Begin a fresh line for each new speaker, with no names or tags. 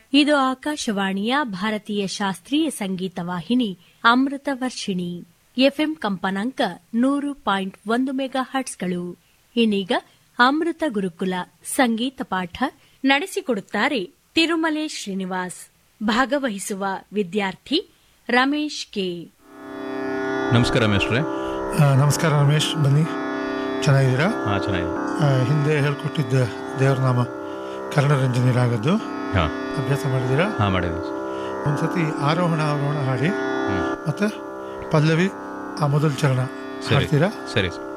ಇದು ಆಕಾಶವಾಣಿಯ ಭಾರತೀಯ ಶಾಸ್ತ್ರೀಯ ಸಂಗೀತ ವಾಹಿನಿ ಅಮೃತ ವರ್ಷಿಣಿ ಎಫ್ಎಂ ಕಂಪನಾಂಕ ನೂರು ಪಾಯಿಂಟ್ ಒಂದು ಮೆಗಾ ಹರ್ಟ್ಸ್ಗಳು ಇನ್ನೀಗ ಅಮೃತ ಗುರುಕುಲ ಸಂಗೀತ ಪಾಠ ನಡೆಸಿಕೊಡುತ್ತಾರೆ ತಿರುಮಲೆ ಶ್ರೀನಿವಾಸ್ ಭಾಗವಹಿಸುವ ವಿದ್ಯಾರ್ಥಿ ರಮೇಶ್ ಕೆ
ನಮಸ್ಕಾರ ಮೇಷ್ಟ್ರೆ
ಆ, ನಮಸ್ಕಾರ ರಮೇಶ್ ಬನ್ನಿ ಚೆನ್ನಾಗಿದ್ದೀರಾ
ಹಾಂ ಚೆನ್ನಾಗಿದೆ
ಆ, ಹಿಂದೆ ಹೇಳ್ಕೊಟ್ಟಿದ್ದ ದೇವ್ರ ನಾಮ ಕರ್ಣರಂಜನಿ ರಾಗದ್ದು
ಹಾಂ
ಅಭ್ಯಾಸ ಮಾಡಿದ್ದೀರಾ
ಹಾಂ ಮಾಡಿದ್ದೀನಿ
ಒಂದ್ಸತಿ ಆರೋಹಣ ಅವರೋಹಣ ಹಾಡಿ
ಹ್ಞೂ
ಮತ್ತೆ ಪಲ್ಲವಿ ಆ ಮೊದಲ ಚರಣ
ಸರಿ
ಹಾಡ್ತೀರಾ
ಸರಿ ಸರ್